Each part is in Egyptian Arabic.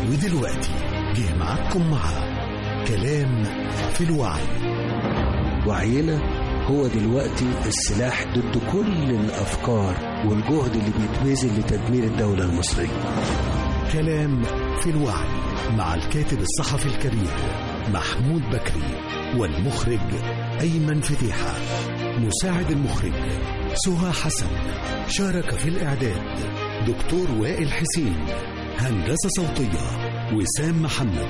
ودلوقتي جه معاكم مع كلام في الوعي وعينا هو دلوقتي السلاح ضد كل الأفكار والجهد اللي بيتبذل لتدمير الدولة المصرية كلام في الوعي مع الكاتب الصحفي الكبير محمود بكري والمخرج أيمن فتيحة مساعد المخرج سهى حسن شارك في الإعداد دكتور وائل حسين هندسة صوتية وسام محمد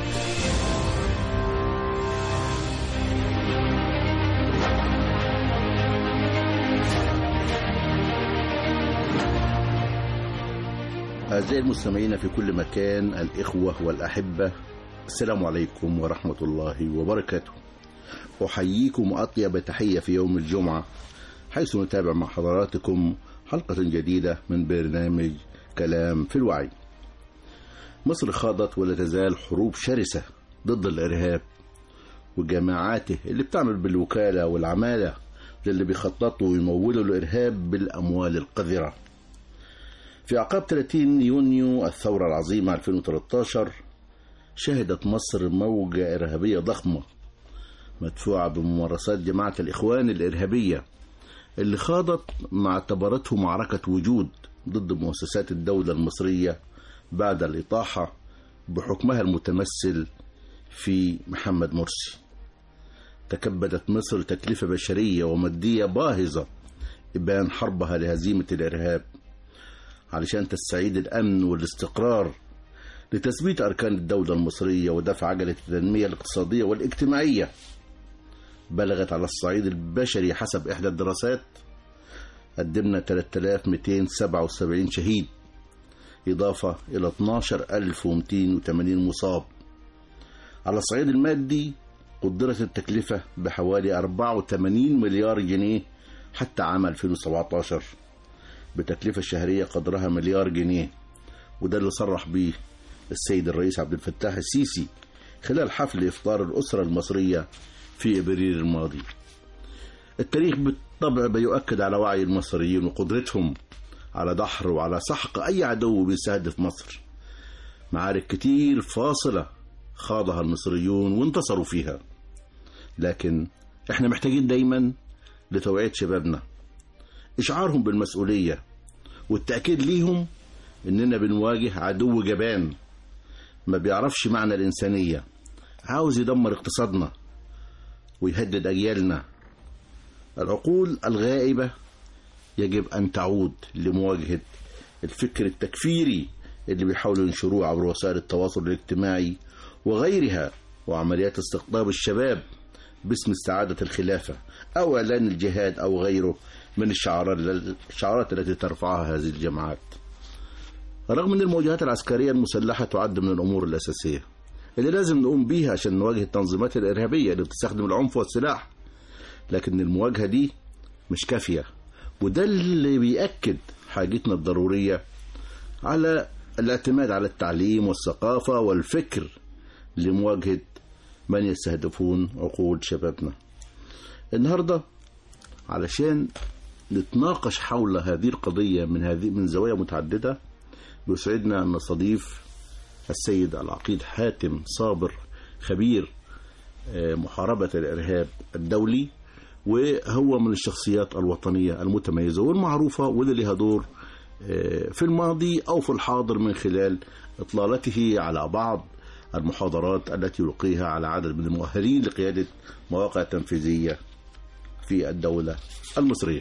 أعزائي المستمعين في كل مكان الإخوة والأحبة السلام عليكم ورحمة الله وبركاته أحييكم أطيب تحية في يوم الجمعة حيث نتابع مع حضراتكم حلقة جديدة من برنامج كلام في الوعي مصر خاضت ولا تزال حروب شرسة ضد الإرهاب وجماعاته اللي بتعمل بالوكالة والعمالة للي بيخططوا ويمولوا الإرهاب بالأموال القذرة في أعقاب 30 يونيو الثورة العظيمة 2013 شهدت مصر موجة إرهابية ضخمة مدفوعة بممارسات جماعة الإخوان الإرهابية اللي خاضت ما اعتبرته معركة وجود ضد مؤسسات الدولة المصرية بعد الإطاحة بحكمها المتمثل في محمد مرسي تكبدت مصر تكلفة بشرية ومادية باهظة إبان حربها لهزيمة الإرهاب علشان تستعيد الأمن والاستقرار لتثبيت أركان الدولة المصرية ودفع عجلة التنمية الاقتصادية والاجتماعية بلغت على الصعيد البشري حسب إحدى الدراسات قدمنا 3277 شهيد إضافة إلى 12280 مصاب على الصعيد المادي قدرت التكلفة بحوالي 84 مليار جنيه حتى عام 2017 بتكلفة شهرية قدرها مليار جنيه وده اللي صرح به السيد الرئيس عبد الفتاح السيسي خلال حفل إفطار الأسرة المصرية في إبريل الماضي التاريخ بالطبع بيؤكد على وعي المصريين وقدرتهم على دحر وعلى سحق أي عدو بيستهدف مصر معارك كتير فاصلة خاضها المصريون وانتصروا فيها لكن احنا محتاجين دايما لتوعية شبابنا إشعارهم بالمسؤولية والتأكيد ليهم إننا بنواجه عدو جبان ما بيعرفش معنى الإنسانية عاوز يدمر اقتصادنا ويهدد أجيالنا العقول الغائبة يجب أن تعود لمواجهة الفكر التكفيري اللي بيحاولوا ينشروه عبر وسائل التواصل الاجتماعي وغيرها وعمليات استقطاب الشباب باسم استعادة الخلافة أو إعلان الجهاد أو غيره من الشعارات الشعارات التي ترفعها هذه الجماعات رغم أن المواجهات العسكرية المسلحة تعد من الأمور الأساسية اللي لازم نقوم بيها عشان نواجه التنظيمات الإرهابية اللي بتستخدم العنف والسلاح لكن المواجهة دي مش كافية وده اللي بيأكد حاجتنا الضرورية على الاعتماد على التعليم والثقافة والفكر لمواجهة من يستهدفون عقول شبابنا النهاردة علشان نتناقش حول هذه القضية من هذه من زوايا متعددة بيسعدنا أن نستضيف السيد العقيد حاتم صابر خبير محاربة الإرهاب الدولي وهو من الشخصيات الوطنية المتميزة والمعروفة واللي لها دور في الماضي أو في الحاضر من خلال إطلالته على بعض المحاضرات التي يلقيها على عدد من المؤهلين لقيادة مواقع تنفيذية في الدولة المصرية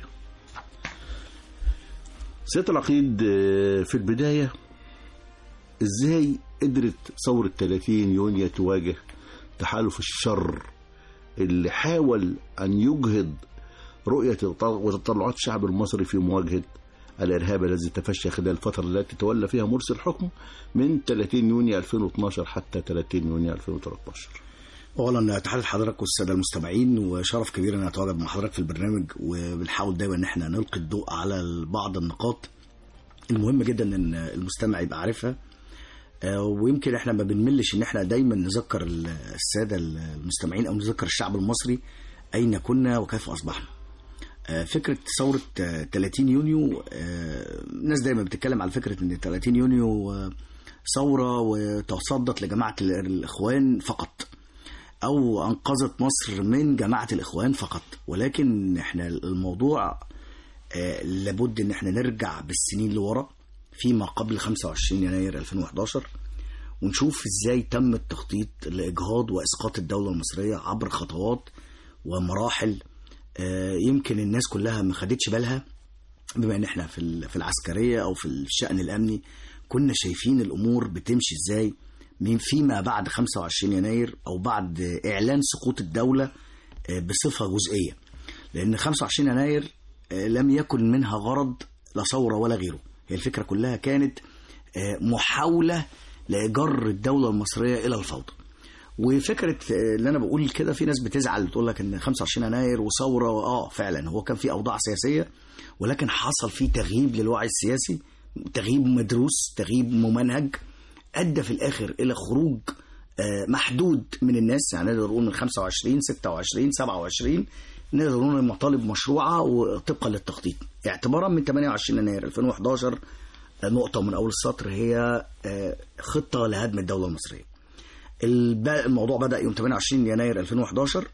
سيادة العقيد في البداية ازاي قدرت ثورة 30 يونيو تواجه تحالف الشر اللي حاول أن يجهض رؤية وتطلعات الشعب المصري في مواجهة الإرهاب الذي تفشى خلال الفترة التي تولى فيها مرسي الحكم من 30 يونيو 2012 حتى 30 يونيو 2013 اولا تحيه لحضرتك والساده المستمعين وشرف كبير ان اتواجد مع حضرتك في البرنامج وبنحاول دايما ان احنا نلقي الضوء على بعض النقاط المهم جدا ان المستمع يبقى عارفها ويمكن احنا ما بنملش ان احنا دايما نذكر الساده المستمعين او نذكر الشعب المصري اين كنا وكيف اصبحنا فكرة ثورة 30 يونيو الناس دايما بتتكلم على فكرة ان 30 يونيو ثورة وتصدت لجماعة ال- الإخوان فقط أو أنقذت مصر من جماعة الإخوان فقط ولكن إحنا الموضوع آه، لابد إن إحنا نرجع بالسنين لورا فيما قبل 25 يناير 2011 ونشوف إزاي تم التخطيط لإجهاض وإسقاط الدولة المصرية عبر خطوات ومراحل آه، يمكن الناس كلها ما خدتش بالها بما ان احنا في ال- في العسكريه او في الشان الامني كنا شايفين الامور بتمشي ازاي من فيما بعد 25 يناير او بعد اعلان سقوط الدوله آه، بصفه جزئيه لان 25 يناير آه، لم يكن منها غرض لا ثوره ولا غيره هي الفكره كلها كانت آه، محاوله لجر الدوله المصريه الى الفوضى وفكره آه، اللي انا بقول كده في ناس بتزعل بتقول لك ان 25 يناير وثوره اه فعلا هو كان في اوضاع سياسيه ولكن حصل فيه تغييب للوعي السياسي تغييب مدروس تغييب ممنهج ادى في الاخر الى خروج آه، محدود من الناس يعني نقدر نقول من 25 26 27 نقدر نقول إن مطالب مشروعه وطبقا للتخطيط اعتبارا من 28 يناير 2011 آه، نقطه من اول السطر هي آه، خطه لهدم الدوله المصريه الب- الموضوع بدأ يوم 28 يناير 2011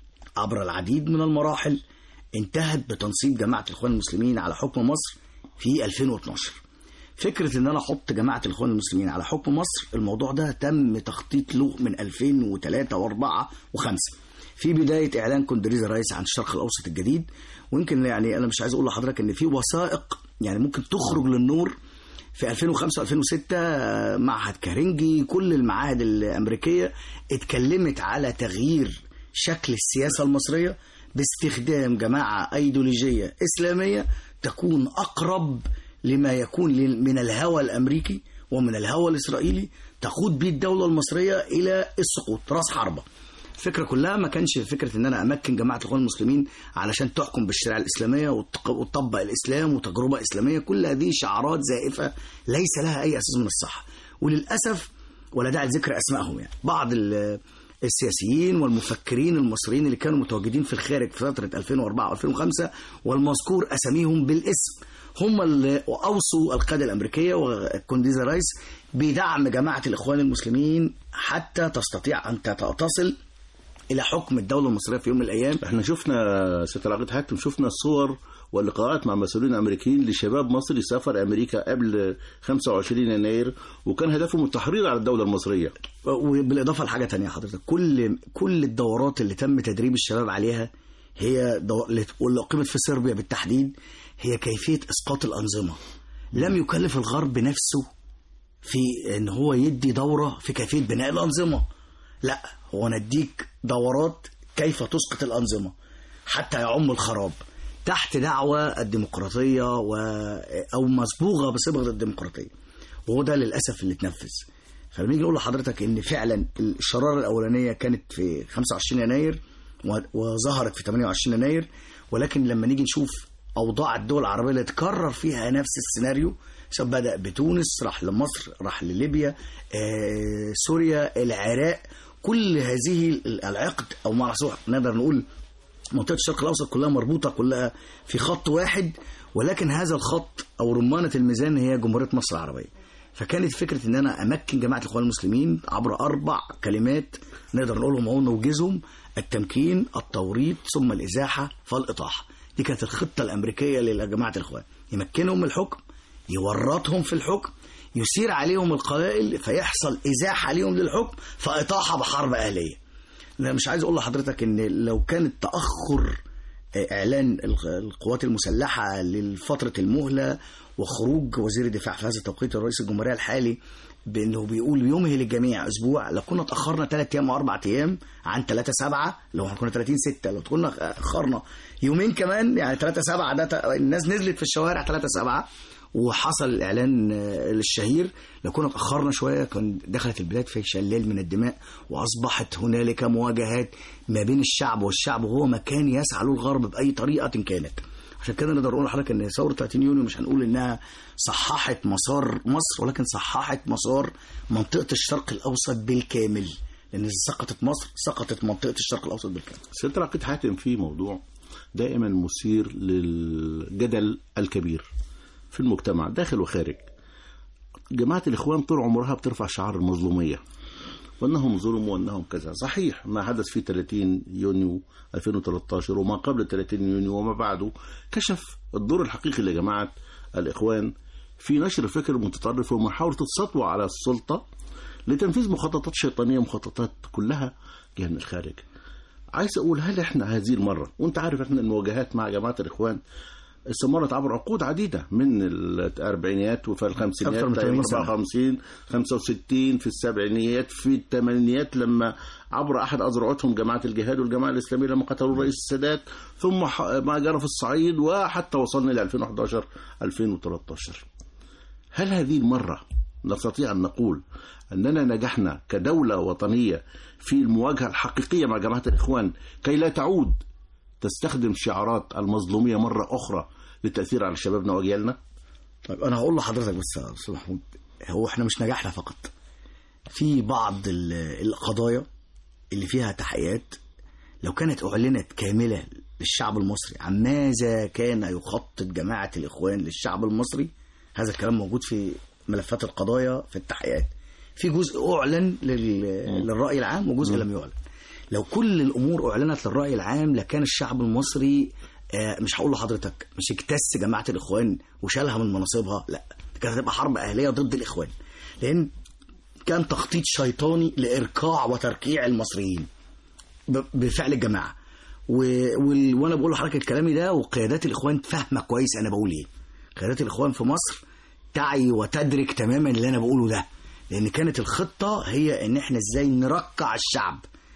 عبر العديد من المراحل انتهت بتنصيب جماعة الإخوان المسلمين على حكم مصر في 2012 فكرة ان انا احط جماعة الإخوان المسلمين على حكم مصر الموضوع ده تم تخطيط له من 2003 و4 و5 في بداية إعلان كوندريزا الرئيس عن الشرق الأوسط الجديد ويمكن يعني أنا مش عايز أقول لحضرتك إن في وثائق يعني ممكن تخرج للنور في 2005 2006 معهد كارنجي كل المعاهد الامريكيه اتكلمت على تغيير شكل السياسه المصريه باستخدام جماعه ايديولوجيه اسلاميه تكون اقرب لما يكون لل- من الهوى الامريكي ومن الهوى الاسرائيلي تقود به الدوله المصريه الى السقوط راس حربه الفكره كلها ما كانش فكره ان انا امكن جماعه الاخوان المسلمين علشان تحكم بالشريعه الاسلاميه وتق- وتطبق الاسلام وتجربه اسلاميه كل هذه شعارات زائفه ليس لها اي اساس من الصحه وللاسف ولا داعي لذكر اسمائهم يعني بعض ال- السياسيين والمفكرين المصريين اللي كانوا متواجدين في الخارج في فتره 2004 و2005 والمذكور اساميهم بالاسم هم اللي اوصوا القاده الامريكيه وكونديزا رايس بدعم جماعه الاخوان المسلمين حتى تستطيع ان تصل الى حكم الدوله المصريه في يوم من الايام احنا شفنا ست العقيد حاتم شفنا الصور واللقاءات مع مسؤولين امريكيين لشباب مصري سافر امريكا قبل 25 يناير وكان هدفهم التحريض على الدوله المصريه وبالاضافه لحاجه تانية حضرتك كل كل الدورات اللي تم تدريب الشباب عليها هي دو... واللي اقيمت في صربيا بالتحديد هي كيفيه اسقاط الانظمه لم يكلف الغرب نفسه في ان هو يدي دوره في كيفيه بناء الانظمه لا هو نديك دورات كيف تسقط الانظمه حتى يعم الخراب تحت دعوة الديمقراطية و... أو مصبوغة بصبغة الديمقراطية وهو ده للأسف اللي اتنفذ فلما نيجي نقول لحضرتك إن فعلا الشرارة الأولانية كانت في 25 يناير و... وظهرت في 28 يناير ولكن لما نيجي نشوف أوضاع الدول العربية اللي اتكرر فيها نفس السيناريو سواء بدأ بتونس راح لمصر راح لليبيا آه، سوريا العراق كل هذه العقد أو معنى صح نقدر نقول منطقة الشرق الأوسط كلها مربوطة كلها في خط واحد ولكن هذا الخط أو رمانة الميزان هي جمهورية مصر العربية فكانت فكرة إن أنا أمكن جماعة الإخوان المسلمين عبر أربع كلمات نقدر نقولهم أو نوجزهم التمكين التوريط ثم الإزاحة فالإطاحة دي كانت الخطة الأمريكية لجماعة الإخوان يمكنهم من الحكم يورطهم في الحكم يثير عليهم القبائل فيحصل إزاحة ليهم للحكم فإطاحة بحرب أهلية انا مش عايز اقول لحضرتك ان لو كان التاخر اعلان القوات المسلحه لفتره المهله وخروج وزير الدفاع في هذا التوقيت الرئيس الجمهوريه الحالي بانه بيقول يمهل الجميع اسبوع لو كنا اتاخرنا ثلاث ايام او اربع ايام عن 3 7 لو كنا 30 6 لو كنا اخرنا يومين كمان يعني 3 7 ده الناس نزلت في الشوارع 3 7 وحصل الاعلان الشهير لو كنا اتاخرنا شويه كان دخلت البلاد في شلال من الدماء واصبحت هنالك مواجهات ما بين الشعب والشعب وهو مكان يسعى له الغرب باي طريقه كانت عشان كده نقدر نقول لحضرتك ان ثوره 30 يونيو مش هنقول انها صححت مسار مصر ولكن صححت مسار منطقه الشرق الاوسط بالكامل لان سقطت مصر سقطت منطقه الشرق الاوسط بالكامل. ست العقيد حاتم في موضوع دائما مثير للجدل الكبير في المجتمع داخل وخارج جماعة الإخوان طول عمرها بترفع شعار المظلومية وأنهم ظلموا وأنهم كذا صحيح ما حدث في 30 يونيو 2013 وما قبل 30 يونيو وما بعده كشف الدور الحقيقي لجماعة الإخوان في نشر فكر متطرف ومحاولة السطوة على السلطة لتنفيذ مخططات شيطانية مخططات كلها جاية من الخارج عايز أقول هل إحنا هذه المرة وأنت عارف إحنا المواجهات مع جماعة الإخوان استمرت عبر عقود عديدة من الأربعينيات وفي الخمسينيات أكثر من 80 سنة. 54 65 في السبعينيات في الثمانينيات لما عبر أحد أذرعتهم جماعة الجهاد والجماعة الإسلامية لما قتلوا الرئيس السادات ثم ح- ما جرى في الصعيد وحتى وصلنا إلى 2011 2013 هل هذه المرة نستطيع أن نقول أننا نجحنا كدولة وطنية في المواجهة الحقيقية مع جماعة الإخوان كي لا تعود تستخدم شعارات المظلومية مرة أخرى للتأثير على شبابنا وأجيالنا؟ طيب انا هقول لحضرتك بس يا استاذ محمود هو احنا مش نجحنا فقط في بعض ال- القضايا اللي فيها تحقيقات لو كانت اعلنت كامله للشعب المصري عن ماذا كان يخطط جماعه الاخوان للشعب المصري هذا الكلام موجود في ملفات القضايا في التحقيقات في جزء اعلن لل- للراي العام وجزء لم يعلن لو كل الامور اعلنت للراي العام لكان الشعب المصري آه، مش هقول لحضرتك مش اكتس جماعه الاخوان وشالها من مناصبها لا دي كانت هتبقى حرب اهليه ضد الاخوان لان كان تخطيط شيطاني لاركاع وتركيع المصريين ب- بفعل الجماعه و... وال... وانا بقول لحضرتك الكلام ده وقيادات الاخوان فاهمه كويس انا بقول ايه قيادات الاخوان في مصر تعي وتدرك تماما اللي انا بقوله ده لان كانت الخطه هي ان احنا ازاي نركع الشعب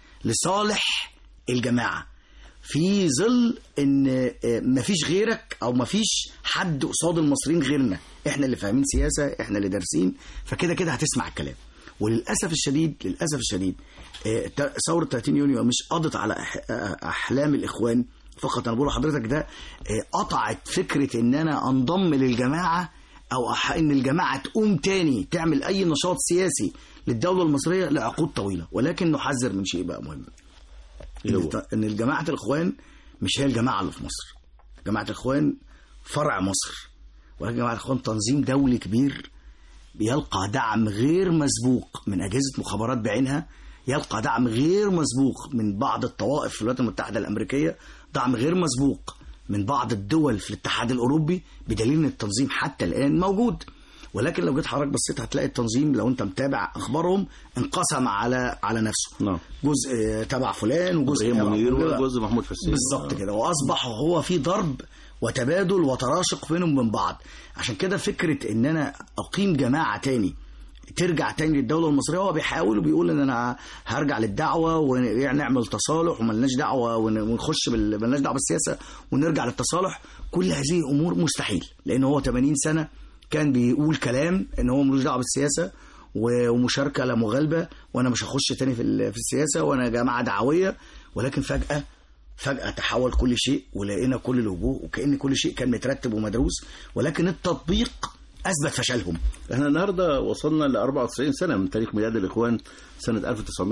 لصالح الجماعه في ظل ان آه، مفيش غيرك او مفيش حد قصاد المصريين غيرنا احنا اللي فاهمين سياسه احنا اللي دارسين فكده كده هتسمع الكلام وللاسف الشديد للاسف الشديد آه، ت- ثوره 30 يونيو مش قضت على أح- آه، احلام الاخوان فقط انا بقول لحضرتك ده آه، قطعت فكره ان انا انضم للجماعه او أح- ان الجماعه تقوم تاني تعمل اي نشاط سياسي للدوله المصريه لعقود طويله ولكن نحذر من شيء بقى مهم اللي هو؟ ان ت- ان جماعه الاخوان مش هي الجماعه اللي في مصر جماعه الاخوان فرع مصر ولكن جماعه الاخوان تنظيم دولي كبير بيلقى دعم غير مسبوق من اجهزه مخابرات بعينها يلقى دعم غير مسبوق من بعض الطوائف في الولايات المتحده الامريكيه دعم غير مسبوق من بعض الدول في الاتحاد الاوروبي بدليل ان التنظيم حتى الان موجود ولكن لو جيت حضرتك بصيت هتلاقي التنظيم لو انت متابع اخبارهم انقسم على على نفسه نعم. جزء آه، تبع فلان وجزء إبراهيم منير وجزء- وجزء محمود حسين بالظبط كده واصبح هو في ضرب وتبادل وتراشق بينهم وبين بعض عشان كده فكره ان انا اقيم جماعه تاني ترجع تاني للدوله المصريه هو بيحاول وبيقول ان انا هرجع للدعوه ونعمل تصالح وملناش دعوه ون- ونخش بال... ملناش دعوه بالسياسه ونرجع للتصالح كل هذه امور مستحيل لان هو 80 سنه كان بيقول كلام ان هو ملوش دعوه بالسياسه و- ومشاركه لا مغالبه وانا مش هخش تاني في ال- في السياسه وانا جماعه دعويه ولكن فجاه فجأة تحول كل شيء ولقينا كل الوجوه وكأن كل شيء كان مترتب ومدروس ولكن التطبيق أثبت فشلهم احنا النهارده وصلنا ل 94 سنه من تاريخ ميلاد الاخوان سنه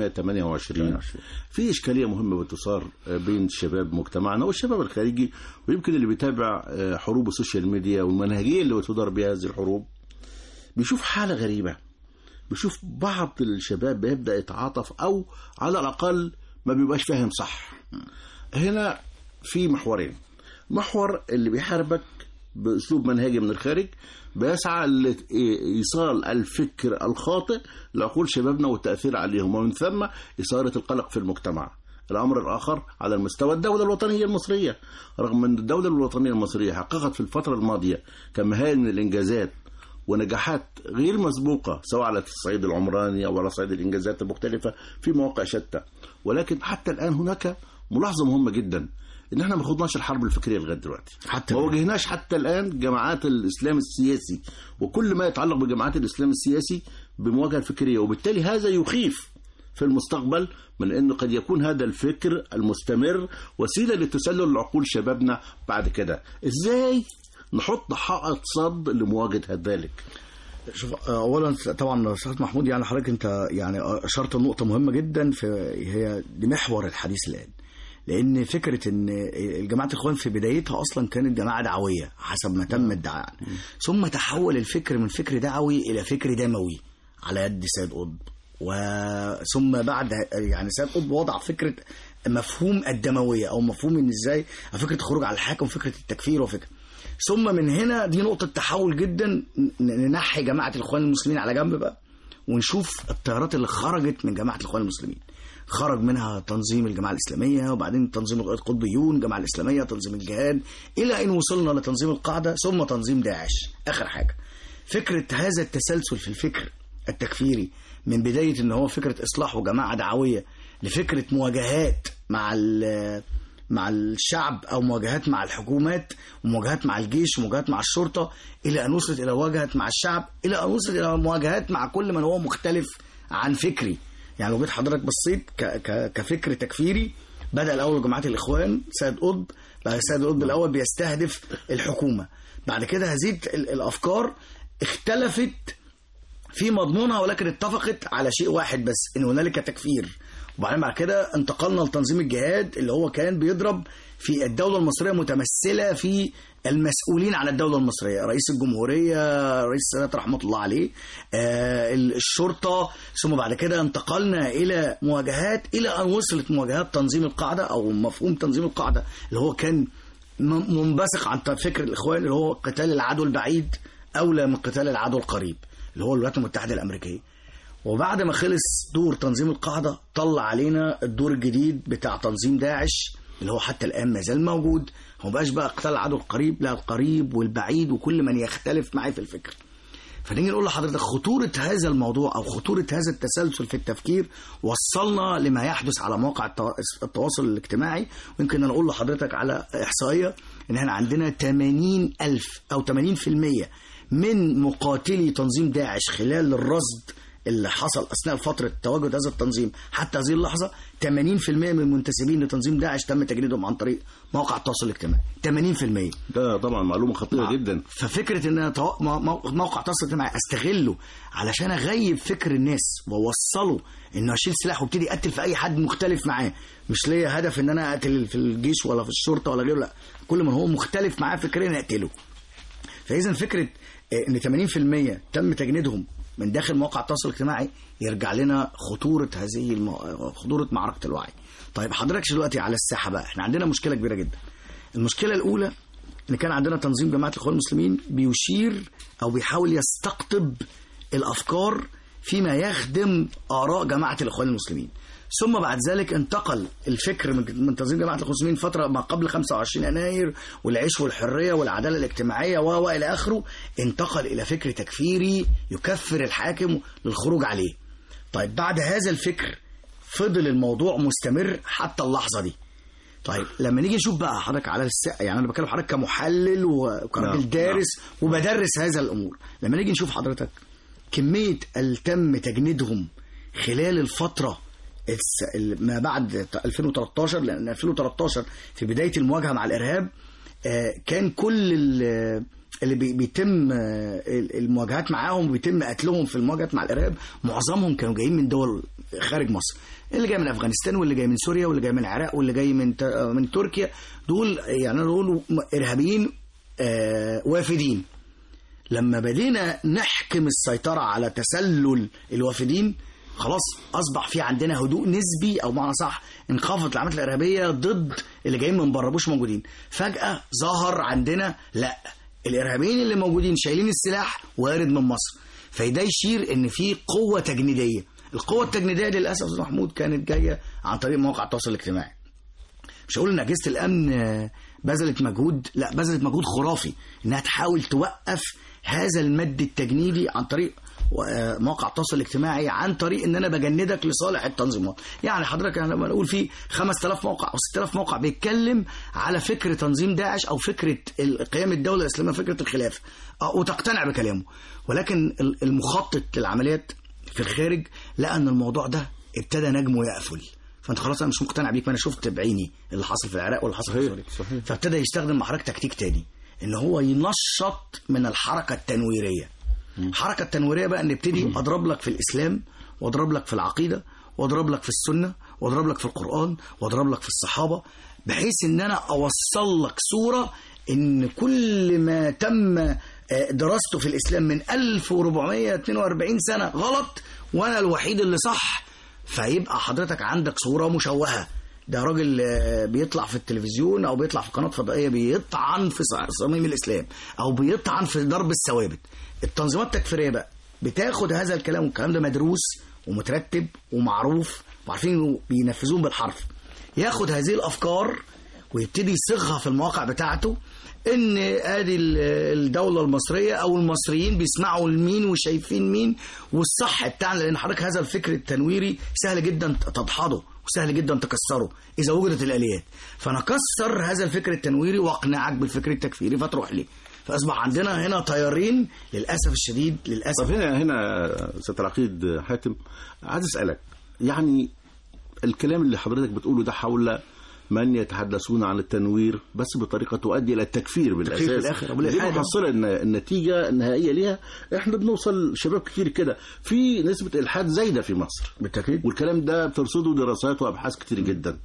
1928 في اشكاليه مهمه بتثار بين شباب مجتمعنا والشباب الخارجي ويمكن اللي بيتابع آه، حروب السوشيال ميديا والمنهجيه اللي بتدار بها هذه الحروب بيشوف حاله غريبه بيشوف بعض الشباب بيبدا يتعاطف او على الاقل ما بيبقاش فاهم صح هنا في محورين محور اللي بيحاربك باسلوب منهجي من الخارج بيسعى لايصال الفكر الخاطئ لعقول شبابنا والتاثير عليهم ومن ثم اثاره القلق في المجتمع الامر الاخر على المستوى الدوله الوطنيه المصريه رغم ان الدوله الوطنيه المصريه حققت في الفتره الماضيه كمهائل من الانجازات ونجاحات غير مسبوقة سواء على الصعيد العمراني أو على صعيد الإنجازات المختلفة في مواقع شتى ولكن حتى الآن هناك ملاحظة مهمة جدا إن احنا ما خضناش الحرب الفكرية لغاية دلوقتي حتى ما الآن. واجهناش حتى الآن جماعات الإسلام السياسي وكل ما يتعلق بجماعات الإسلام السياسي بمواجهة فكرية وبالتالي هذا يخيف في المستقبل من أنه قد يكون هذا الفكر المستمر وسيلة لتسلل عقول شبابنا بعد كده إزاي نحط حائط صد لمواجهة ذلك شوف اولا طبعا استاذ محمود يعني حضرتك انت يعني اشرت لنقطه مهمه جدا في هي دي محور الحديث الان لان فكره ان جماعه الاخوان في بدايتها اصلا كانت جماعه دعويه حسب ما تم ادعاء ثم تحول الفكر من فكر دعوي الى فكر دموي على يد سيد قطب وثم بعد يعني سيد قطب وضع فكره مفهوم الدمويه او مفهوم ان ازاي فكره الخروج على الحاكم فكره التكفير وفكره ثم من هنا دي نقطه تحول جدا ن- ننحي جماعه الاخوان المسلمين على جنب بقى ونشوف التيارات اللي خرجت من جماعه الاخوان المسلمين خرج منها تنظيم الجماعه الاسلاميه وبعدين تنظيم القطبيون الجماعه الاسلاميه تنظيم الجهاد الى ان وصلنا لتنظيم القاعده ثم تنظيم داعش اخر حاجه فكره هذا التسلسل في الفكر التكفيري من بدايه ان هو فكره اصلاح وجماعه دعويه لفكره مواجهات مع ال- مع الشعب او مواجهات مع الحكومات ومواجهات مع الجيش ومواجهات مع الشرطه الى ان وصلت الى مواجهات مع الشعب الى ان وصلت الى مواجهات مع كل من هو مختلف عن فكري يعني لو جيت حضرتك بصيت ك ك كفكر تكفيري بدا الاول جماعات الاخوان سيد قطب بعد سيد قطب الاول بيستهدف الحكومه بعد كده هذه ال- الافكار اختلفت في مضمونها ولكن اتفقت على شيء واحد بس ان هنالك تكفير وبعدين بعد كده انتقلنا لتنظيم الجهاد اللي هو كان بيضرب في الدولة المصرية متمثلة في المسؤولين عن الدولة المصرية رئيس الجمهورية رئيس السادات رحمة الله عليه آه الشرطة ثم بعد كده انتقلنا إلى مواجهات إلى أن وصلت مواجهات تنظيم القاعدة أو مفهوم تنظيم القاعدة اللي هو كان م- منبثق عن فكر الإخوان اللي هو قتال العدو البعيد أولى من قتال العدو القريب اللي هو الولايات المتحدة الأمريكية وبعد ما خلص دور تنظيم القاعدة طلع علينا الدور الجديد بتاع تنظيم داعش اللي هو حتى الآن ما زال موجود هو بقاش بقى قتال العدو القريب لا القريب والبعيد وكل من يختلف معي في الفكر فنيجي نقول لحضرتك خطورة هذا الموضوع أو خطورة هذا التسلسل في التفكير وصلنا لما يحدث على مواقع التوا- التواصل الاجتماعي ويمكن أنا أقول لحضرتك على إحصائية إن احنا عندنا 80 ألف أو 80% من مقاتلي تنظيم داعش خلال الرصد اللي حصل اثناء فتره تواجد هذا التنظيم حتى هذه اللحظه 80% من المنتسبين لتنظيم داعش تم تجنيدهم عن طريق مواقع التواصل الاجتماعي 80% ده طبعا معلومه خطيره جدا ففكره ان أنا تو- مو- مو- موقع التواصل الاجتماعي استغله علشان اغيب فكر الناس واوصله انه اشيل سلاح وابتدي اقتل في اي حد مختلف معاه مش ليا هدف ان انا اقتل في الجيش ولا في الشرطه ولا غيره لا كل من هو مختلف معاه فكريا اقتله فاذا فكره آه، ان 80% تم تجنيدهم من داخل مواقع التواصل الاجتماعي يرجع لنا خطوره هذه المو... خطوره معركه الوعي. طيب حضرتك دلوقتي على الساحه بقى احنا عندنا مشكله كبيره جدا. المشكله الاولى ان كان عندنا تنظيم جماعه الاخوان المسلمين بيشير او بيحاول يستقطب الافكار فيما يخدم اراء جماعه الاخوان المسلمين. ثم بعد ذلك انتقل الفكر من من تنظيم جماعه الاخوان المسلمين فتره ما قبل 25 يناير والعيش والحريه والعداله الاجتماعيه و والى اخره انتقل الى فكر تكفيري يكفر الحاكم للخروج عليه. طيب بعد هذا الفكر فضل الموضوع مستمر حتى اللحظه دي. طيب لما نيجي نشوف بقى حضرتك على الس... يعني انا بكلم حضرتك كمحلل وكراجل نعم، دارس وبدرس هذا الامور لما نيجي نشوف حضرتك كميه اللي تم تجنيدهم خلال الفتره الس... ال- ما بعد 2013 لان 2013 في بدايه المواجهه مع الارهاب آه، كان كل ال- اللي بي- بيتم آه، ال- المواجهات معاهم وبيتم قتلهم في المواجهات مع الارهاب معظمهم كانوا جايين من دول خارج مصر اللي جاي من افغانستان واللي جاي من سوريا واللي جاي من العراق واللي جاي من ت- من تركيا دول يعني دول ارهابيين آه، وافدين لما بدينا نحكم السيطرة على تسلل الوافدين خلاص أصبح في عندنا هدوء نسبي أو معنى صح انخفضت العمليات الإرهابية ضد اللي جايين من بره مش موجودين فجأة ظهر عندنا لا الإرهابيين اللي موجودين شايلين السلاح وارد من مصر فده يشير إن في قوة تجنيدية القوة التجنيدية دي للأسف أستاذ محمود كانت جاية عن طريق مواقع التواصل الاجتماعي مش هقول ان اجهزه الامن آه، بذلت مجهود لا بذلت مجهود خرافي انها تحاول توقف هذا المد التجنيدي عن طريق آه، مواقع التواصل الاجتماعي عن طريق ان انا بجندك لصالح التنظيمات يعني حضرتك يعني لما نقول في 5000 موقع او 6000 موقع بيتكلم على فكر تنظيم داعش او فكره ال- قيام الدوله الاسلاميه فكره الخلافه آه، وتقتنع بكلامه ولكن ال- المخطط للعمليات في الخارج لقى ان الموضوع ده ابتدى نجمه يقفل فانت خلاص انا مش مقتنع بيك ما انا شفت بعيني اللي حصل في العراق واللي حصل في صحيح، سوريا صحيح. فابتدى يستخدم مع حضرتك تكتيك تاني ان هو ينشط من الحركه التنويريه الحركه التنويريه بقى نبتدي اضرب لك في الاسلام واضرب لك في العقيده واضرب لك في السنه واضرب لك في القران واضرب لك في الصحابه بحيث ان انا اوصل لك صوره ان كل ما تم آه، دراسته في الاسلام من 1442 سنه غلط وانا الوحيد اللي صح فيبقى حضرتك عندك صوره مشوهه ده راجل آه، بيطلع في التلفزيون او بيطلع في قناه فضائيه بيطعن في ص- صميم الاسلام او بيطعن في ضرب الثوابت التنظيمات التكفيريه بقى بتاخد هذا الكلام والكلام ده مدروس ومترتب ومعروف وعارفين إنه بينفذوه بالحرف ياخد هذه الافكار ويبتدي يصيغها في المواقع بتاعته ان ادي ال- الدوله المصريه او المصريين بيسمعوا لمين وشايفين مين والصح بتاعنا لان حضرتك هذا الفكر التنويري سهل جدا تدحضه وسهل جدا تكسره اذا وجدت الاليات فانا اكسر هذا الفكر التنويري واقنعك بالفكر التكفيري فتروح ليه فاصبح عندنا هنا تيارين للاسف الشديد طب للاسف هنا هنا سيادة العقيد حاتم عايز اسالك يعني الكلام اللي حضرتك بتقوله ده حول من يتحدثون عن التنوير بس بطريقه تؤدي الى التكفير بالاساس في الآخر، أو دي بالإلحاد. محصله ان النتيجه النهائيه ليها احنا بنوصل شباب كتير كده في نسبه الحاد زايده في مصر بالتاكيد والكلام ده بترصده دراسات وابحاث كتير جدا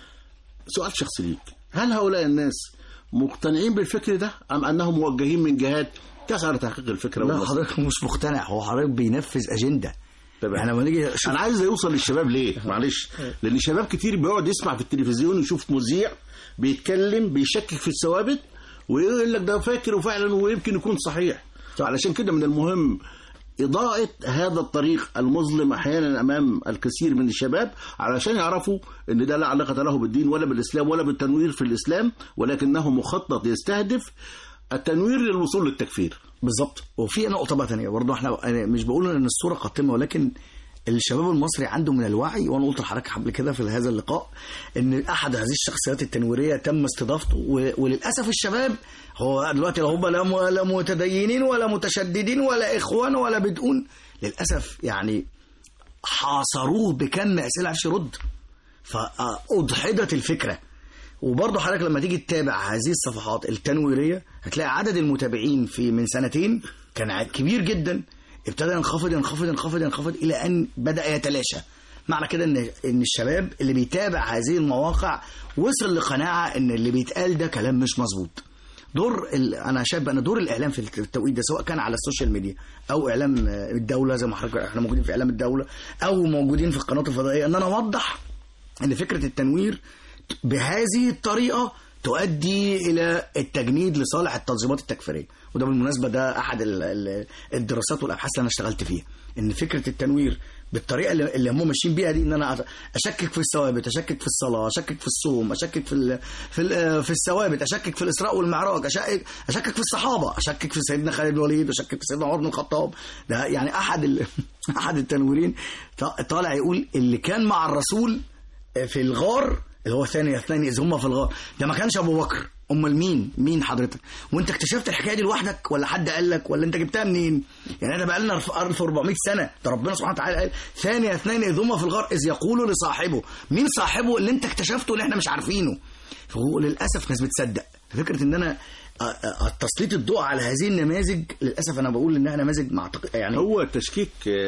سؤال شخصي ليك هل هؤلاء الناس مقتنعين بالفكر ده ام انهم موجهين من جهات تسعى لتحقيق الفكره لا والنصر؟ حضرتك مش مقتنع هو حضرتك بينفذ اجنده تمام. يعني لما نيجي شوف انا عايز يوصل للشباب ليه معلش لان شباب كتير بيقعد يسمع في التلفزيون ويشوف مذيع بيتكلم بيشكك في الثوابت ويقول لك ده فاكر وفعلا ويمكن يكون صحيح علشان كده من المهم إضاءة هذا الطريق المظلم أحيانا أمام الكثير من الشباب علشان يعرفوا أن ده لا علاقة له بالدين ولا بالإسلام ولا بالتنوير في الإسلام ولكنه مخطط يستهدف التنوير للوصول للتكفير بالظبط وفي نقطه بقى ثانيه برضه احنا أنا مش بقول ان الصوره قاتمه ولكن الشباب المصري عنده من الوعي وانا قلت لحضرتك قبل كده في هذا اللقاء ان احد هذه الشخصيات التنويريه تم استضافته و- وللاسف الشباب هو دلوقتي لا هم لا م- لا متدينين ولا متشددين ولا اخوان ولا بدؤون للاسف يعني حاصروه بكم اسئله عشان يرد فاضحضت الفكره وبرضه حضرتك لما تيجي تتابع هذه الصفحات التنويريه هتلاقي عدد المتابعين في من سنتين كان ع- كبير جدا ابتدى ينخفض ينخفض ينخفض ينخفض الى ان بدا يتلاشى معنى كده ان ان الشباب اللي بيتابع هذه المواقع وصل لقناعه ان اللي بيتقال ده كلام مش مظبوط دور ال... انا شايف ان دور الاعلام في التوقيت ده سواء كان على السوشيال ميديا او اعلام آه، الدوله زي ما حضرتك احنا موجودين في اعلام الدوله او موجودين في القنوات الفضائيه ان انا اوضح ان فكره التنوير بهذه الطريقه تؤدي الى التجنيد لصالح التنظيمات التكفيريه وده بالمناسبه ده احد ال- ال- الدراسات والابحاث اللي انا اشتغلت فيها ان فكره التنوير بالطريقه اللي اللي هم ماشيين بيها دي ان انا اشكك في الثوابت اشكك في الصلاه اشكك في الصوم اشكك في ال في ال في الثوابت اشكك في الاسراء والمعراج اشكك اشكك في الصحابه اشكك في سيدنا خالد بن الوليد اشكك في سيدنا عمر بن الخطاب ده يعني احد ال... احد التنويرين ط- طالع يقول اللي كان مع الرسول في الغار اللي هو ثاني اثنين اذ هما في الغار ده ما كانش ابو بكر امال مين مين حضرتك وانت اكتشفت الحكايه دي لوحدك ولا حد قال لك ولا انت جبتها منين يعني انا بقى لنا 1400 سنه ده ربنا سبحانه وتعالى قال ثاني اثنين اذ هما في الغار اذ يقول لصاحبه مين صاحبه اللي انت اكتشفته اللي احنا مش عارفينه فهو للاسف ناس بتصدق فكره ان انا أ- أ- تسليط الضوء على هذه النماذج للاسف انا بقول انها نماذج مع يعني هو التشكيك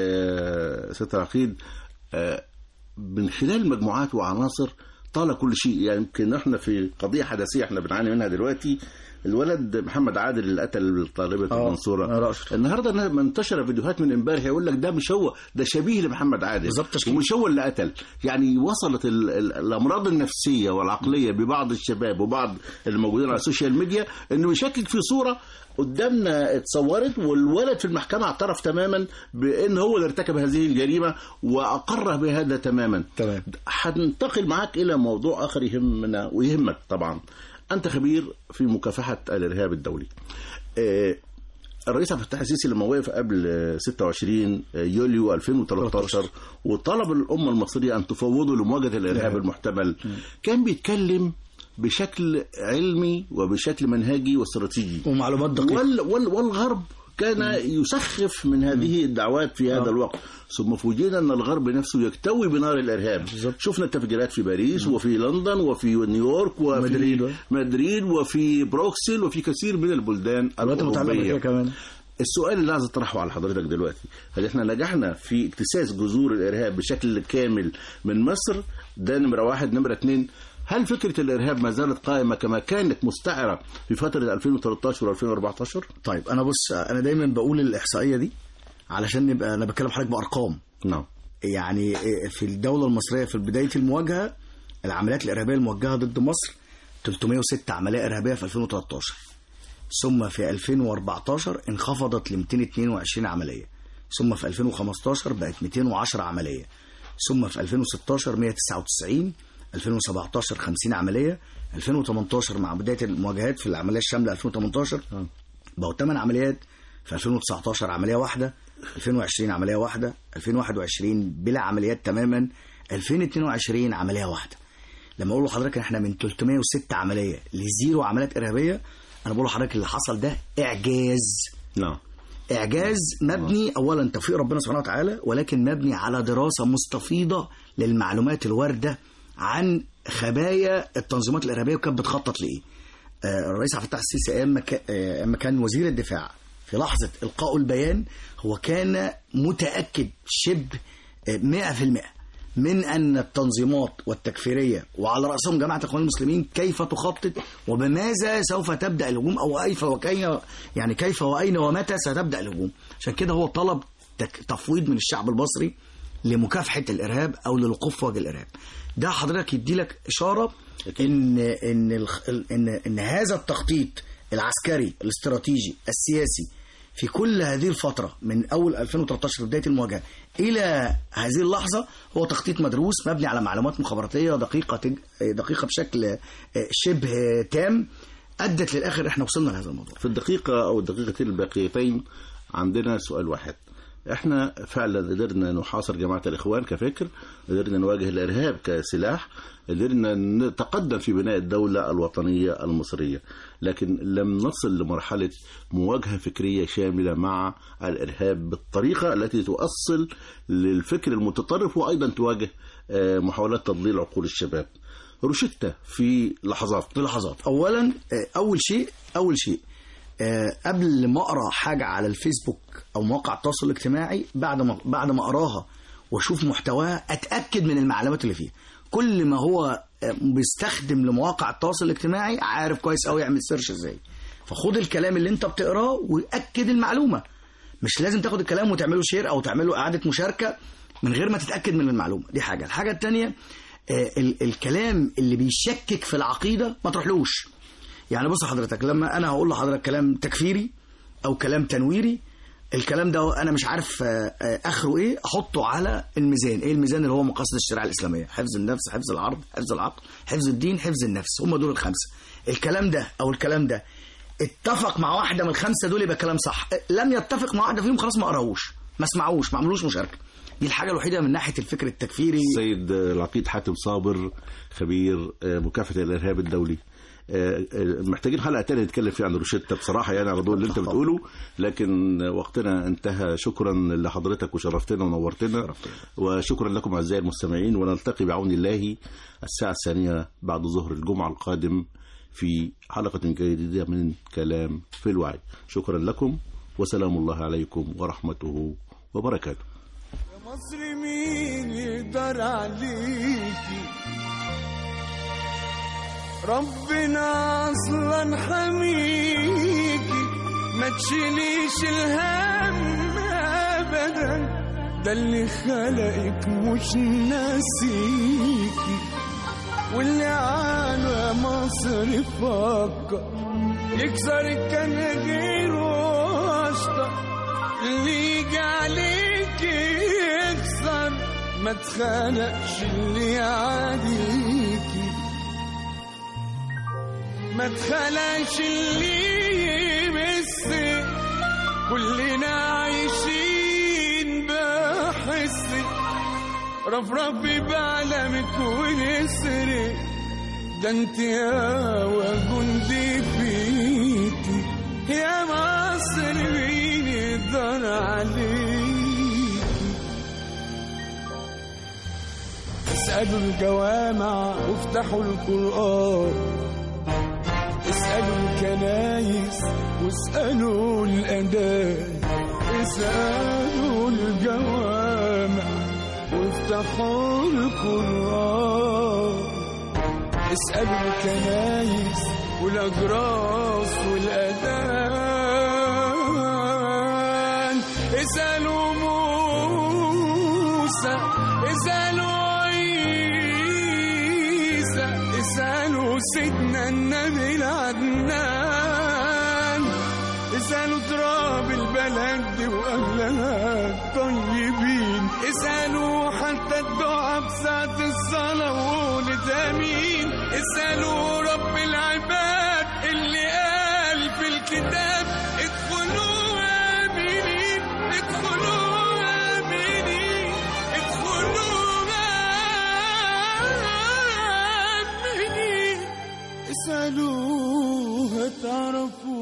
آه، سيادة العقيد آه، من خلال مجموعات وعناصر طال كل شيء يعني يمكن احنا في قضية حدثية احنا بنعاني منها دلوقتي الولد محمد عادل اللي قتل طالبة آه، المنصورة أنا رأشت. النهارده لما انتشر فيديوهات من امبارح يقول لك ده مش هو ده شبيه لمحمد عادل بالظبط تشكيك. ومش هو اللي قتل يعني وصلت ال- ال- الامراض النفسيه والعقليه ببعض الشباب وبعض الموجودين على السوشيال ميديا انه يشكك في صوره قدامنا اتصورت والولد في المحكمه اعترف تماما بان هو اللي ارتكب هذه الجريمه واقر بهذا تماما تمام. هننتقل معاك الى موضوع اخر يهمنا ويهمك طبعا انت خبير في مكافحه الارهاب الدولي آه، الرئيس عبد الفتاح السيسي لما وقف قبل آه، 26 يوليو 2013 وطلب الامه المصريه ان تفوضه لمواجهه الارهاب المحتمل كان بيتكلم بشكل علمي وبشكل منهجي واستراتيجي ومعلومات دقيقه وال وال والغرب كان يسخف من هذه الدعوات في هذا آه. الوقت ثم فوجئنا ان الغرب نفسه يكتوي بنار الارهاب شفنا التفجيرات في باريس وفي لندن وفي نيويورك وفي مدريد. مدريد وفي بروكسل وفي كثير من البلدان الولايات المتحده الاوروبيه الامريكيه كمان السؤال اللي عايز اطرحه على حضرتك دلوقتي هل احنا نجحنا في اكتساس جذور الارهاب بشكل كامل من مصر ده نمره واحد نمره اتنين هل فكره الارهاب ما زالت قائمه كما كانت مستعره في فتره 2013 و2014 طيب انا بص انا دايما بقول الاحصائيه دي علشان نبقى انا بتكلم حضرتك بارقام نعم يعني في الدوله المصريه في بدايه المواجهه العمليات الارهابيه الموجهه ضد مصر 306 عمليه ارهابيه في 2013 ثم في 2014 انخفضت ل 222 عمليه ثم في 2015 بقت 210 عمليه ثم في 2016 199 2017 50 عمليه 2018 مع بدايه المواجهات في العمليه الشامله 2018 بقوا 8 عمليات في 2019 عمليه واحده 2020 عمليه واحده 2021 بلا عمليات تماما 2022 عمليه واحده لما اقول لحضرتك احنا من 306 عمليه لزيرو عمليات ارهابيه انا بقول لحضرتك اللي حصل ده اعجاز نعم اعجاز مبني اولا توفيق ربنا سبحانه وتعالى ولكن مبني على دراسه مستفيضه للمعلومات الوارده عن خبايا التنظيمات الارهابيه وكانت بتخطط لايه آه، الرئيس عبد الفتاح السيسي ايام ما كا- آه، أيام ما كان وزير الدفاع في لحظه القائه البيان هو كان متاكد شبه آه، 100% من ان التنظيمات والتكفيريه وعلى راسهم جماعه الاخوان المسلمين كيف تخطط وبماذا سوف تبدا الهجوم او كيف وكيف يعني كيف واين ومتى ستبدا الهجوم عشان كده هو طلب تك- تفويض من الشعب المصري لمكافحه الارهاب او للوقوف في وجه الارهاب ده حضرتك يدي لك اشاره ان ان الخ- ان ان هذا التخطيط العسكري الاستراتيجي السياسي في كل هذه الفترة من أول 2013 في بداية المواجهة إلى هذه اللحظة هو تخطيط مدروس مبني على معلومات مخابراتية دقيقة تج... دقيقة بشكل آه، شبه تام أدت للآخر إحنا وصلنا لهذا الموضوع في الدقيقة أو الدقيقتين الباقيتين عندنا سؤال واحد احنا فعلا قدرنا نحاصر جماعة الإخوان كفكر قدرنا نواجه الإرهاب كسلاح قدرنا نتقدم في بناء الدولة الوطنية المصرية لكن لم نصل لمرحلة مواجهة فكرية شاملة مع الإرهاب بالطريقة التي تؤصل للفكر المتطرف وأيضا تواجه آه، محاولات تضليل عقول الشباب روشتة في لحظات في لحظات أولا آه، أول شيء أول شيء آه، قبل ما أقرأ حاجة على الفيسبوك أو مواقع التواصل الاجتماعي بعد ما بعد ما أقراها وأشوف محتواها أتأكد من المعلومات اللي فيها كل ما هو آه، بيستخدم لمواقع التواصل الاجتماعي عارف كويس قوي يعمل سيرش ازاي فخد الكلام اللي انت بتقراه وأكد المعلومة مش لازم تاخد الكلام وتعمله شير او تعمله اعاده مشاركه من غير ما تتاكد من المعلومه دي حاجه الحاجه الثانيه ال- الكلام اللي بيشكك في العقيده ما تروحلوش يعني بص حضرتك لما انا هقول لحضرتك كلام تكفيري او كلام تنويري الكلام ده انا مش عارف آه، آه، اخره ايه احطه على الميزان ايه الميزان اللي هو مقاصد الشريعه الاسلاميه حفظ النفس حفظ العرض حفظ العقل حفظ الدين حفظ النفس هم دول الخمسه الكلام ده او الكلام ده اتفق مع واحده من الخمسه دول يبقى كلام صح لم يتفق مع واحده فيهم خلاص ما قراهوش ما اسمعوش ما عملوش مشاركه دي الحاجه الوحيده من ناحيه الفكر التكفيري السيد العقيد حاتم صابر خبير آه، مكافحة الإرهاب الدولي آه، آه، محتاجين حلقة تانية نتكلم فيها عن روشيتا بصراحة يعني على ضوء اللي انت بتقوله لكن وقتنا انتهى شكرا لحضرتك وشرفتنا ونورتنا وشكرا لكم أعزائي المستمعين ونلتقي بعون الله الساعة الثانية بعد ظهر الجمعة القادم في حلقة جديدة من كلام في الوعي شكرا لكم وسلام الله عليكم ورحمته وبركاته يا مصر مين يقدر عليكي ربنا اصلا حميكي ما تشيليش الهم ابدا ده اللي خلقك مش ناسيكي واللي على مصر فكر يكسر كان غيره واشطر اللي يجي عليك يكسر ما تخانقش اللي يعاديكي ما تخلقش اللي يمسك كلنا عايشين بحسك رفرفي بعلمك ونسرك ده انت يا جندي فيكي يا مصر مين يقدر عليكي اسألوا الجوامع وافتحوا القرآن اسألوا اسألوا الكنايس واسألوا الأدان اسألوا الجوامع وافتحوا القرآن اسألوا الكنايس والأجراس والأذان اسألوا موسى اسألوا عيسى اسألوا سيدنا النبي العدنان اسألوا تراب البلد دي وأهلها الطيبين اسألوا حتى الدعاء بساعة الصلاة وقولت آمين اسألوا رب العباد اللي قال في الكتاب ادخلوا آمنين ادخلوا آمنين ادخلوا آمنين اسألوا هتعرفوا